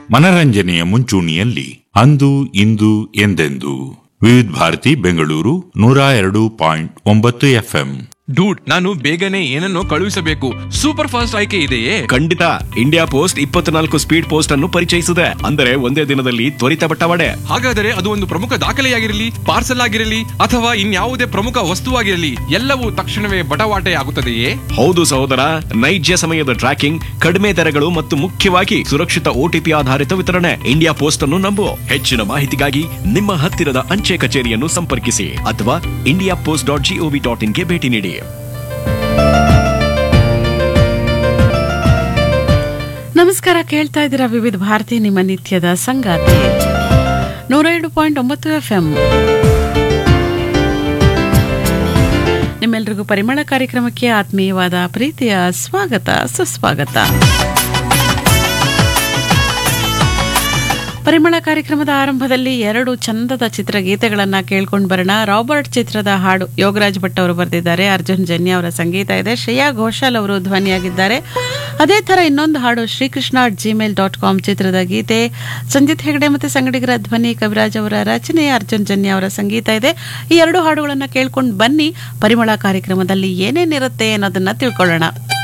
ಮನರಂಜನೆಯ ಮುಂಚೂಣಿಯಲ್ಲಿ ಅಂದು ಇಂದು ಎಂದೆಂದು ವಿವಿಧ ಭಾರತಿ ಬೆಂಗಳೂರು ನೂರ ಎರಡು ಪಾಯಿಂಟ್ ಒಂಬತ್ತು ಎಫ್ಎಂ ಡೂಡ್ ನಾನು ಬೇಗನೆ ಏನನ್ನೋ ಕಳುಹಿಸಬೇಕು ಸೂಪರ್ ಫಾಸ್ಟ್ ಆಯ್ಕೆ ಇದೆಯೇ ಖಂಡಿತ ಇಂಡಿಯಾ ಪೋಸ್ಟ್ ಇಪ್ಪತ್ನಾಲ್ಕು ಸ್ಪೀಡ್ ಪೋಸ್ಟ್ ಅನ್ನು ಪರಿಚಯಿಸಿದೆ ಅಂದರೆ ಒಂದೇ ದಿನದಲ್ಲಿ ತ್ವರಿತ ಬಟ್ಟವಾಡೆ ಹಾಗಾದರೆ ಅದು ಒಂದು ಪ್ರಮುಖ ದಾಖಲೆಯಾಗಿರಲಿ ಪಾರ್ಸಲ್ ಆಗಿರಲಿ ಅಥವಾ ಇನ್ಯಾವುದೇ ಪ್ರಮುಖ ವಸ್ತುವಾಗಿರಲಿ ಎಲ್ಲವೂ ತಕ್ಷಣವೇ ಬಟವಾಟೆ ಆಗುತ್ತದೆಯೇ ಹೌದು ಸಹೋದರ ನೈಜ ಸಮಯದ ಟ್ರ್ಯಾಕಿಂಗ್ ಕಡಿಮೆ ದರಗಳು ಮತ್ತು ಮುಖ್ಯವಾಗಿ ಸುರಕ್ಷಿತ ಓಟಿಪಿ ಆಧಾರಿತ ವಿತರಣೆ ಇಂಡಿಯಾ ಪೋಸ್ಟ್ ಅನ್ನು ನಂಬು ಹೆಚ್ಚಿನ ಮಾಹಿತಿಗಾಗಿ ನಿಮ್ಮ ಹತ್ತಿರದ ಅಂಚೆ ಕಚೇರಿಯನ್ನು ಸಂಪರ್ಕಿಸಿ ಅಥವಾ India post dot GOV dot ಇನ್ಗೆ ಭೇಟಿ ನೀಡಿ ನಮಸ್ಕಾರ ಕೇಳ್ತಾ ಇದ್ದೀರಾ ವಿವಿಧ ಭಾರತಿ ನಿಮ್ಮ ನಿತ್ಯದ ಸಂಗಾತಿ ನೂರ ಎರಡು ಪಾಯಿಂಟ್ ಒಂಬತ್ತು ಎಫ್ ಎಂ ನಿಮ್ಮೆಲ್ರಿಗೂ ಪರಿಮಳ ಕಾರ್ಯಕ್ರಮಕ್ಕೆ ಆತ್ಮೀಯವಾದ ಪ್ರೀತಿಯ ಸ್ವಾಗತ ಸುಸ್ವಾಗತ ಪರಿಮಳ ಕಾರ್ಯಕ್ರಮದ ಆರಂಭದಲ್ಲಿ ಎರಡು ಚಂದದ ಚಿತ್ರಗೀತೆಗಳನ್ನ ಕೇಳ್ಕೊಂಡು ಬರೋಣ ರಾಬರ್ಟ್ ಚಿತ್ರದ ಹಾಡು ಯೋಗರಾಜ್ ಭಟ್ ಅವರು ಬರೆದಿದ್ದಾರೆ ಅರ್ಜುನ್ ಜನ್ಯ ಅವರ ಸಂಗೀತ ಇದೆ ಶ್ರೇಯಾ ಘೋಷಾಲ್ ಅವರು ಧ್ವನಿಯಾಗಿದ್ದಾರೆ ಅದೇ ತರ ಇನ್ನೊಂದು ಹಾಡು ಶ್ರೀಕೃಷ್ಣ ಜಿಮೇಲ್ ಡಾಟ್ ಕಾಮ್ ಚಿತ್ರದ ಗೀತೆ ಸಂಜಿತ್ ಹೆಗಡೆ ಮತ್ತೆ ಸಂಗಡಿಗರ ಧ್ವನಿ ಕವಿರಾಜ್ ಅವರ ರಚನೆ ಅರ್ಜುನ್ ಜನ್ಯ ಅವರ ಸಂಗೀತ ಇದೆ ಈ ಎರಡು ಹಾಡುಗಳನ್ನ ಕೇಳ್ಕೊಂಡು ಬನ್ನಿ ಪರಿಮಳ ಕಾರ್ಯಕ್ರಮದಲ್ಲಿ ಏನೇನಿರುತ್ತೆ ಅನ್ನೋದನ್ನ ತಿಳ್ಕೊಳ್ಳೋಣ